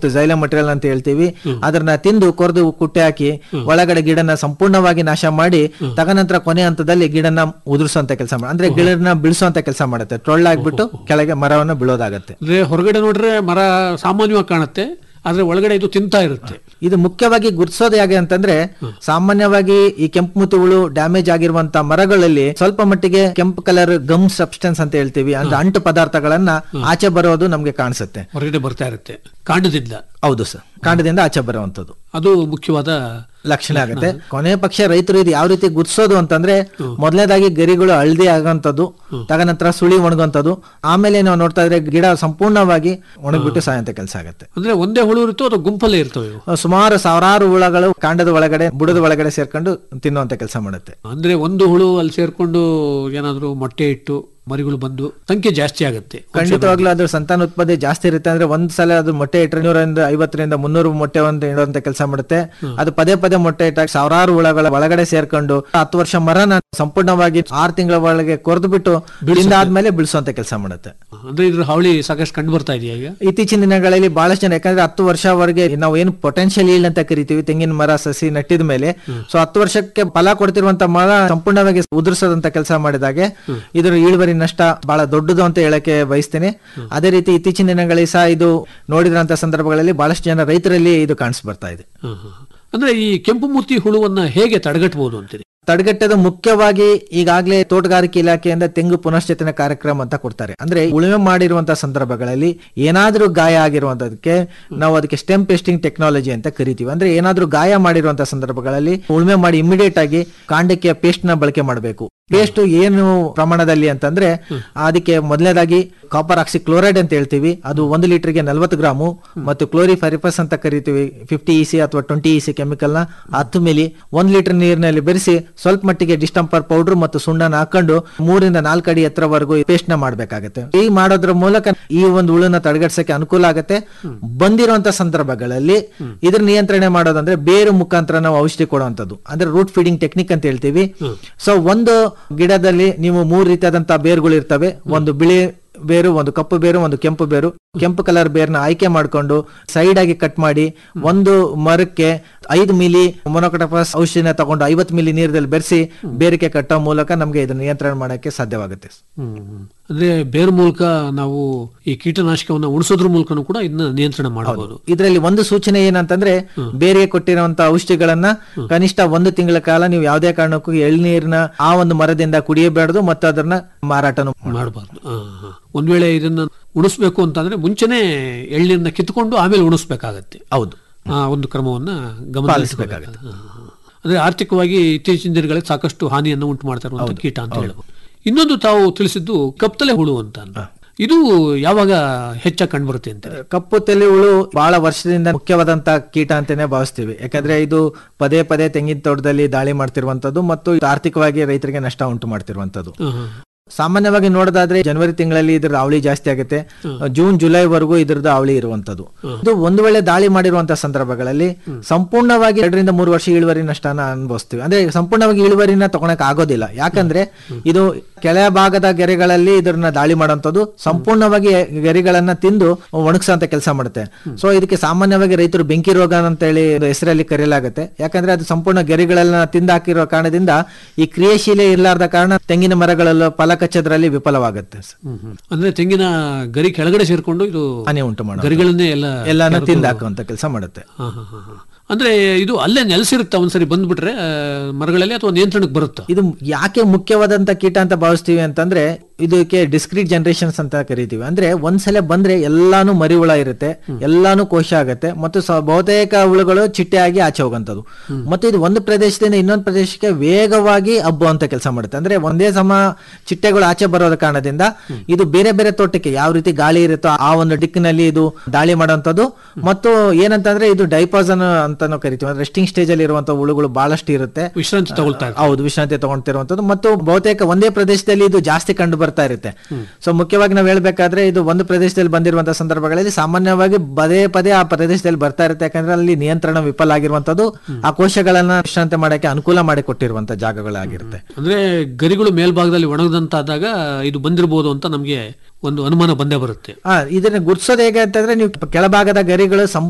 ಮತ್ತು ಜೈಲ ಮಟೀರಿಯಲ್ ಅಂತ ಹೇಳ್ತೀವಿ ಅದನ್ನ ತಿಂದು ಕೊರೆದು ಕುಟ್ಟೆ ಹಾಕಿ ಒಳಗಡೆ ಗಿಡನ ಸಂಪೂರ್ಣವಾಗಿ ನಾಶ ಮಾಡಿ ತದನಂತರ ಕೊನೆ ಹಂತದಲ್ಲಿ ಗಿಡನ ಉದುರಿಸುವಂತ ಕೆಲಸ ಮಾಡಿ ಅಂದ್ರೆ ಗಿಡನ ಬಿಳಿಸುವಂತ ಕೆಲಸ ಮಾಡುತ್ತೆ ಟೊಳ್ಳಾಗ್ಬಿಟ್ಟು ಕೆಳಗೆ ಮರವನ್ನು ಬೀಳೋದಾಗತ್ತೆ ಅಂದ್ರೆ ಹೊರಗಡೆ ನೋಡ್ರೆ ಮರ ಸಾಮಾನ್ಯವಾಗಿ ಕಾಣುತ್ತೆ ಆದ್ರೆ ಒಳಗಡೆ ಇದು ತಿಂತಾ ಇರುತ್ತೆ ಇದು ಮುಖ್ಯವಾಗಿ ಗುರ್ತಿಸೋದು ಹೇಗೆ ಅಂತಂದ್ರೆ ಸಾಮಾನ್ಯವಾಗಿ ಈ ಕೆಂಪು ಮುತ್ತು ಹುಳು ಡ್ಯಾಮೇಜ್ ಆಗಿರುವಂತ ಮರಗಳಲ್ಲಿ ಸ್ವಲ್ಪ ಮಟ್ಟಿಗೆ ಕೆಂಪು ಕಲರ್ ಗಮ್ ಸಬ್ಸ್ಟೆನ್ಸ್ ಅಂತ ಹೇಳ್ತೀವಿ ಅಂದ್ರೆ ಅಂಟು ಪದಾರ್ಥಗಳನ್ನ ಆಚೆ ಬರೋದು ನಮ್ಗೆ ಕಾಣಿಸುತ್ತೆ ಹೊರಗಡೆ ಬರ್ತಾ ಇರುತ್ತೆ ಕಾಂಡದಿಂದ ಹೌದು ಸರ್ ಕಾಂಡದಿಂದ ಆಚೆ ಬರುವಂತದ್ದು ಅದು ಮುಖ್ಯವಾದ ಲಕ್ಷಣ ಆಗುತ್ತೆ ಕೊನೆ ಪಕ್ಷ ರೈತರು ಇದು ಯಾವ ರೀತಿ ಗುರ್ಸೋದು ಅಂತಂದ್ರೆ ಮೊದಲನೇದಾಗಿ ಗರಿಗಳು ಹಳದಿ ಆಗೋಂಥದ್ದು ತದನಂತರ ಸುಳಿ ಒಣಗುವಂಥದ್ದು ಆಮೇಲೆ ನಾವು ನೋಡ್ತಾ ಇದ್ರೆ ಗಿಡ ಸಂಪೂರ್ಣವಾಗಿ ಒಣಗ್ಬಿಟ್ಟು ಸಾಯಂತ ಕೆಲಸ ಆಗುತ್ತೆ ಅಂದ್ರೆ ಒಂದೇ ಹುಳು ಇರುತ್ತೋ ಅದು ಗುಂಪಲ್ಲೇ ಇರ್ತವೆ ಇವು ಸುಮಾರು ಸಾವಿರಾರು ಹುಳಗಳು ಕಾಂಡದ ಒಳಗಡೆ ಬುಡದ ಒಳಗಡೆ ಸೇರ್ಕೊಂಡು ತಿನ್ನುವಂತ ಕೆಲಸ ಮಾಡುತ್ತೆ ಅಂದ್ರೆ ಒಂದು ಹುಳು ಅಲ್ಲಿ ಸೇರ್ಕೊಂಡು ಏನಾದ್ರೂ ಮೊಟ್ಟೆ ಇಟ್ಟು ಮರಿಗಳು ಬಂದು ಸಂಖ್ಯೆ ಜಾಸ್ತಿ ಆಗುತ್ತೆ ಖಂಡಿತವಾಗ್ಲೂ ಅದ್ರ ಸಂತಾನ ಉತ್ಪತ್ತಿ ಜಾಸ್ತಿ ಇರುತ್ತೆ ಅಂದ್ರೆ ಒಂದ್ ಸಲ ಅದು ಮೊಟ್ಟೆ ಇಟ್ಟರೆ ನೂರಿಂದ ಐವತ್ತರಿಂದ ಮುನ್ನೂರು ಮೊಟ್ಟೆ ಒಂದು ಇಡುವಂತ ಕೆಲಸ ಮಾಡುತ್ತೆ ಅದು ಪದೇ ಪದೇ ಮೊಟ್ಟೆ ಇಟ್ಟಾಗ ಸಾವಿರಾರು ಹುಳಗಳ ಒಳಗಡೆ ಸೇರ್ಕೊಂಡು ಹತ್ತು ವರ್ಷ ಮರನ ಸಂಪೂರ್ಣವಾಗಿ ಆರು ತಿಂಗಳ ಒಳಗೆ ಕೊರೆದು ಬಿಟ್ಟು ತಿಂದಾದ್ಮೇಲೆ ಬಿಡಿಸುವಂತ ಕೆಲಸ ಮಾಡುತ್ತೆ ಅಂದ್ರೆ ಇದ್ರ ಹಾವಳಿ ಸಾಕಷ್ಟು ಕಂಡು ಬರ್ತಾ ಇದೆಯಾ ಈಗ ಇತ್ತೀಚಿನ ದಿನಗಳಲ್ಲಿ ಬಹಳಷ್ಟು ಜನ ಯಾಕಂದ್ರೆ ಹತ್ತು ವರ್ಷವರೆಗೆ ನಾವು ಏನು ಪೊಟೆನ್ಶಿಯಲ್ ಈಲ್ಡ್ ಅಂತ ಕರಿತೀವಿ ತೆಂಗಿನ ಮರ ಸಸಿ ನಟ್ಟಿದ ಮೇಲೆ ಸೊ ಹತ್ತು ವರ್ಷಕ್ಕೆ ಫಲ ಕೊಡ್ತಿರುವಂತ ಮರ ಸಂಪೂರ್ಣವಾಗಿ ಉದುರಿಸೋದಂತ ಕೆಲಸ ಮಾಡಿದಾಗೆ ಇದರ ಇಳುವರಿ ನಷ್ಟ ಬಹಳ ದೊಡ್ಡದು ಅಂತ ಹೇಳಕ್ಕೆ ಬಯಸ್ತೇನೆ ಅದೇ ರೀತಿ ಇತ್ತೀಚಿನ ದಿನಗಳಲ್ಲಿ ಸಹ ಇದು ನೋಡಿದಂತ ಸಂದರ್ಭಗಳಲ್ಲಿ ಬಹಳಷ್ಟು ಜನ ರೈತರಲ್ಲಿ ಇದು ಕಾಣಿಸ್ ಬರ್ತಾ ಇದೆ ಹ, ಹ, ಹ. ಅಂದ್ರೆ ಈ ಕೆಂಪು ಮೂತಿ ಹುಳುವನ್ನ ಹೇಗೆ ತಡೆಗಟ್ಟಬಹುದು ಅಂತೀರಿ ತಡೆಗಟ್ಟೋದು ಮುಖ್ಯವಾಗಿ ಈಗಾಗಲೇ ತೋಟಗಾರಿಕೆ ಇಲಾಖೆಯಿಂದ ತೆಂಗು ಪುನಶ್ಚೇತನ ಕಾರ್ಯಕ್ರಮ ಅಂತ ಕೊಡ್ತಾರೆ ಅಂದ್ರೆ ಉಳುಮೆ ಮಾಡಿರುವಂತಹ ಸಂದರ್ಭಗಳಲ್ಲಿ ಏನಾದ್ರೂ ಗಾಯ ಆಗಿರುವಂತದಕ್ಕೆ ನಾವು ಅದಕ್ಕೆ ಸ್ಟೆಮ್ ಪೇಸ್ಟಿಂಗ್ ಟೆಕ್ನಾಲಜಿ ಅಂತ ಕರಿತೀವಿ ಅಂದ್ರೆ ಏನಾದ್ರೂ ಗಾಯ ಮಾಡಿರುವಂತಹ ಸಂದರ್ಭಗಳಲ್ಲಿ ಉಳುಮೆ ಮಾಡಿ ಇಮಿಡಿಯೇಟ್ ಆಗಿ ಕಾಂಡಕ್ಕೆ ಪೇಸ್ಟ್ ನ ಬಳಕೆ ಮಾಡಬೇಕು ಪೇಸ್ಟ್ ಏನು ಪ್ರಮಾಣದಲ್ಲಿ ಅಂತಂದ್ರೆ ಅದಕ್ಕೆ ಮೊದಲನೇದಾಗಿ ಕಾಪರ್ ಆಕ್ಸಿ ಕ್ಲೋರೈಡ್ ಅಂತ ಹೇಳ್ತೀವಿ ಅದು ಒಂದು ಲೀಟರ್ಗೆ ನಲ್ವತ್ತು ಗ್ರಾಮು ಮತ್ತು ಕ್ಲೋರಿಫರಿಫಸ್ ಅಂತ ಕರಿತೀವಿ ಫಿಫ್ಟಿ ಇ ಸಿ ಅಥವಾ ಟ್ವೆಂಟಿ ಇ ಸಿ ಕೆಮಿಕಲ್ ನ ಹತ್ತು ಮಿಲಿ ಒಂದ್ ಲೀಟರ್ ನೀರಿನಲ್ಲಿ ಬೆರೆಸಿ ಸ್ವಲ್ಪ ಮಟ್ಟಿಗೆ ಡಿಸ್ಟಂಪರ್ ಪೌಡರ್ ಮತ್ತು ಸುಣ್ಣನ ಹಾಕೊಂಡು ಮೂರಿಂದ ನಾಲ್ಕು ಅಡಿ ಎತ್ತರವರೆಗೂ ಪೇಸ್ಟ್ ನ ಮಾಡ್ಬೇಕಾಗತ್ತೆ ಈ ಮಾಡೋದ್ರ ಮೂಲಕ ಈ ಒಂದು ಹುಳುನ ತಡೆಗಟ್ಸಕ್ಕೆ ಅನುಕೂಲ ಆಗುತ್ತೆ ಬಂದಿರುವಂತ ಸಂದರ್ಭಗಳಲ್ಲಿ ಇದ್ರ ನಿಯಂತ್ರಣೆ ಮಾಡೋದಂದ್ರೆ ಬೇರು ಮುಖಾಂತರ ನಾವು ಔಷಧಿ ಕೊಡುವಂತದ್ದು ಅಂದ್ರೆ ರೂಟ್ ಫೀಡಿಂಗ್ ಟೆಕ್ನಿಕ್ ಅಂತ ಹೇಳ್ತೀವಿ ಸೊ ಒಂದು ಗಿಡದಲ್ಲಿ ನೀವು ಮೂರು ರೀತಿಯಾದಂತಹ ಬೇರುಗಳು ಇರ್ತವೆ ಒಂದು ಬಿಳಿ ಬೇರು ಒಂದು ಕಪ್ಪು ಬೇರು ಒಂದು ಕೆಂಪು ಬೇರು ಕೆಂಪು ಕಲರ್ ಬೇರ್ನ ಆಯ್ಕೆ ಮಾಡಿಕೊಂಡು ಸೈಡ್ ಆಗಿ ಕಟ್ ಮಾಡಿ ಒಂದು ಮರಕ್ಕೆ ಐದು ಮಿಲಿ ಮೊನೊಕೊಟಪಸ್ ಔಷಧಿನ ತಗೊಂಡು ಐವತ್ತು ಮಿಲಿ ನೀರದಲ್ಲಿ ಬೆರೆಸಿ ಬೇರಿಕೆ ಕಟ್ಟೋ ಮೂಲಕ ನಮಗೆ ಇದನ್ನ ನಿಯಂತ್ರಣ ಮಾಡಕ್ಕೆ ಸಾಧ್ಯವಾಗುತ್ತೆ ಅಂದ್ರೆ ಬೇರ್ ಮೂಲಕ ನಾವು ಈ ಕೀಟನಾಶಕವನ್ನ ಉಣಿಸೋದ್ರ ಮೂಲಕನೂ ಕೂಡ ಇದನ್ನ ನಿಯಂತ್ರಣ ಮಾಡಬಹುದು ಇದರಲ್ಲಿ ಒಂದು ಸೂಚನೆ ಏನಂತಂದ್ರೆ ಬೇರೆ ಕೊಟ್ಟಿರುವಂತ ಔಷಧಿಗಳನ್ನ ಕನಿಷ್ಠ ಒಂದು ತಿಂಗಳ ಕಾಲ ನೀವು ಯಾವುದೇ ಕಾರಣಕ್ಕೂ ಎಳ್ನೀರ್ನ ಆ ಒಂದು ಮರದಿಂದ ಕುಡಿಯಬಾರದು ಮತ್ತು ಅದನ್ನ ಮಾರಾಟನು ಮಾಡಬಾರ್ದು ಒಂದ್ ವೇಳೆ ಇದನ್ನ ಉಣಿಸ್ಬೇಕು ಅಂತಂದ್ರೆ ಮುಂಚೆನೆ ಎಳ್ನೀರನ್ನ ಕಿತ್ಕೊಂಡು ಆಮೇಲೆ ಉಣಿಸ್ಬೇಕಾಗತ್ತೆ ಹೌದು ಆ ಒಂದು ಕ್ರಮವನ್ನ ಪಾಲಿಸ್ಬೇಕಾಗತ್ತೆ. ಗಮನಿಸಬೇಕಾಗತ್ತೆ ಅಂದ್ರೆ ಆರ್ಥಿಕವಾಗಿ ಇತ್ತೀಚಿನ ದಿನಗಳಲ್ಲಿ ಸಾಕಷ್ಟು ಹಾನಿಯನ್ನು ಉಂಟು ಮಾಡ್ತಾ ಇರುವಂತ ಕೀಟ ಅಂತ ಹೇಳ್ಬೋದು ಇನ್ನೊಂದು ತಾವು ತಿಳಿಸಿದ್ದು ಕಪ್ತಲೆ ಹುಳು ಅಂತ ಅಂತ. ಇದು ಯಾವಾಗ ಹೆಚ್ಚಾಗಿ ಕಂಡುಬರುತ್ತೆ ಅಂತ ಕಪ್ಪು ತಲೆ ಹುಳು ಬಹಳ ವರ್ಷದಿಂದ ಮುಖ್ಯವಾದಂತ ಕೀಟ ಅಂತಾನೆ ಭಾವಿಸ್ತೀವಿ ಯಾಕಂದ್ರೆ ಇದು ಪದೇ ಪದೇ ತೆಂಗಿನ ತೋಟದಲ್ಲಿ ದಾಳಿ ಮಾಡ್ತಿರುವಂತದ್ದು ಮತ್ತು ಇದು ಆರ್ಥಿಕವಾಗಿ ರೈತರಿಗೆ ನಷ್ಟ ಉಂಟು ಮಾಡ್ತಿರುವಂತದ್ದು ಸಾಮಾನ್ಯವಾಗಿ ನೋಡೋದಾದ್ರೆ ಜನವರಿ ತಿಂಗಳಲ್ಲಿ ಇದ್ರ ಅವಳಿ ಜಾಸ್ತಿ ಆಗುತ್ತೆ ಜೂನ್ ಜುಲೈ ವರೆಗೂ ಇದ್ರದ್ದು ಅವಳಿ ಇರುವಂತದ್ದು ಇದು ಒಂದು ವೇಳೆ ದಾಳಿ ಮಾಡಿರುವಂತಹ ಸಂದರ್ಭಗಳಲ್ಲಿ ಸಂಪೂರ್ಣವಾಗಿ ಎರಡರಿಂದ ಮೂರು ವರ್ಷ ಇಳುವರಿ ನಷ್ಟನ ಅನುಭವಿಸ್ತೀವಿ ಅಂದ್ರೆ ಸಂಪೂರ್ಣವಾಗಿ ಇಳುವರಿನ ತಗೊಳಕ್ ಆಗೋದಿಲ್ಲ ಯಾಕಂದ್ರೆ ಇದು ಕೆಳ ಭಾಗದ ಗೆರೆಗಳಲ್ಲಿ ಇದನ್ನ ದಾಳಿ ಮಾಡುವಂತದ್ದು ಸಂಪೂರ್ಣವಾಗಿ ಗೆರೆಗಳನ್ನ ತಿಂದು ಒಣಗಿಸೋಂತ ಕೆಲಸ ಮಾಡುತ್ತೆ ಸೊ ಇದಕ್ಕೆ ಸಾಮಾನ್ಯವಾಗಿ ರೈತರು ಬೆಂಕಿ ರೋಗ ಅಂತ ಹೇಳಿ ಒಂದು ಹೆಸರಲ್ಲಿ ಕರೆಯಲಾಗುತ್ತೆ ಯಾಕಂದ್ರೆ ಅದು ಸಂಪೂರ್ಣ ಗೆರೆಗಳನ್ನ ತಿಂದಾಕಿರೋ ಕಾರಣದಿಂದ ಈ ಕ್ರಿಯಾಶೀಲೆ ಇರಲಾರ್ದ ಕಾರಣ ತೆಂಗಿನ ಮರಗಳಲ್ಲೂ ಫಲ ಕಚ್ಚೋದ್ರಲ್ಲಿ ವಿಫಲವಾಗುತ್ತೆ ಅಂದ್ರೆ ತೆಂಗಿನ ಗರಿ ಕೆಳಗಡೆ ಸೇರ್ಕೊಂಡು ಇದು ಹಾನಿ ಉಂಟು ಮಾಡೋದು. ಗರಿಗಳನ್ನೇ ಎಲ್ಲ ಎಲ್ಲಾನು ಕೆರೆದು- ತಿಂದಾಕುವಂತ ಕೆಲಸ ಮಾಡುತ್ತೆ ಹಾ, ಹಾ, ಹಾ, ಹಾ. ಅಂದ್ರೆ ಇದು ಅಲ್ಲೇ ನೆಲೆಸಿರುತ್ತೆ ಒಂದ್ಸರಿ ಬಂದ್ಬಿಟ್ರೆ ಆ, ಮರಗಳಲ್ಲಿ ಅಥವಾ ನಿಯಂತ್ರಣಕ್ಕೆ ಬರುತ್ತಾ ಇದು ಯಾಕೆ ಮುಖ್ಯವಾದಂತ ಕೀಟ ಅಂತ ಭಾವಿಸ್ತೀವಿ ಅಂತಂದ್ರೆ ಇದಕ್ಕೆ ಡಿಸ್ಕ್ರೀಟ್ ಜನರೇಷನ್ಸ್ ಅಂತ ಕರಿತೀವಿ ಅಂದ್ರೆ ಒಂದ್ಸಲ ಬಂದ್ರೆ ಎಲ್ಲಾನು ಮರಿ ಹುಳ ಇರುತ್ತೆ ಎಲ್ಲಾನು ಕೋಶ ಆಗುತ್ತೆ ಮತ್ತು ಸ- ಬಹುತೇಕ ಹುಳುಗಳು ಚಿಟ್ಟೆಯಾಗಿ ಆಚೆ ಹೋಗುವಂಥದ್ದು ಮತ್ತು ಇದು ಒಂದು ಪ್ರದೇಶದಿಂದ ಇನ್ನೊಂದು ಪ್ರದೇಶಕ್ಕೆ ವೇಗವಾಗಿ ಹಬ್ಬುವಂತ ಕೆಲಸ ಮಾಡುತ್ತೆ ಅಂದ್ರೆ ಒಂದೇ ಸಮ ಚಿಟ್ಟೆಗಳು ಆಚೆ ಬರೋದ ಕಾರಣದಿಂದ ಇದು ಬೇರೆ ಬೇರೆ ತೋಟಕ್ಕೆ ಯಾವ ರೀತಿ ಗಾಳಿ ಇರುತ್ತೋ ಆ ಒಂದು ದಿಕ್ಕಿನಲ್ಲಿ ಇದು ದಾಳಿ ಮಾಡುವಂಥದ್ದು ಮತ್ತು ಏನಂತಂದ್ರೆ ಇದು ಡೈಪಾಸನ್ ಅಂತಾನು ಕರಿತೀವಿ ರೆಸ್ಟಿಂಗ್ ಸ್ಟೇಜ್ ಅಲ್ಲಿ ಇರುವಂತ ಹುಳುಗಳು ಬಹಳಷ್ಟು ಇರುತ್ತೆ ವಿಶ್ರಾಂತಿ ತಗೊಳ್ತಾ ಇರ್ತವೆ. ಹೌದು ವಿಶ್ರಾಂತಿ ತಗೊಳ್ತಿರುವಂತದ್ದು ಮತ್ತು ಬಹುತೇಕ ಒಂದೇ ಪ್ರದೇಶದಲ್ಲಿ ಇದು ಜಾಸ್ತಿ ಕಂಡು ಬರ್ತಾ ಇರುತ್ತೆ ಸೊ ಮುಖ್ಯವಾಗಿ ನಾವು ಹೇಳ್ಬೇಕಾದ್ರೆ ಇದು ಒಂದು ಪ್ರದೇಶದಲ್ಲಿ ಬಂದಿರುವಂತಹ ಸಂದರ್ಭಗಳಲ್ಲಿ ಸಾಮಾನ್ಯವಾಗಿ ಪದೇ ಪದೇ ಆ ಪ್ರದೇಶದಲ್ಲಿ ಬರ್ತಾ ಇರುತ್ತೆ ಯಾಕಂದ್ರೆ ಅಲ್ಲಿ ನಿಯಂತ್ರಣ ವಿಫಲ ಆಗಿರುವಂತದ್ದು ಆ ಕೋಶಗಳನ್ನ ವಿಶ್ರಾಂತಿ ಮಾಡಕ್ಕೆ ಅನುಕೂಲ ಮಾಡಿ ಕೊಟ್ಟಿರುವಂತ ಜಾಗಗಳಾಗಿರುತ್ತೆ ಅಂದ್ರೆ ಗರಿಗಳು ಮೇಲ್ಭಾಗದಲ್ಲಿ ಒಣಗದಂತಾದಾಗ ಇದು ಬಂದಿರಬಹುದು ಅಂತ ನಮಗೆ ಒಂದು ಅನುಮಾನ ಬಂದೇ ಬರುತ್ತೆ ಆ ಇದನ್ನ ಗುರ್ಸೋದು ಹೇಗೆ ಅಂತಂದ್ರೆ ನೀವು ಕೆಳಭಾಗದ ಗರಿಗಳು ಸಂಪೂರ್ಣ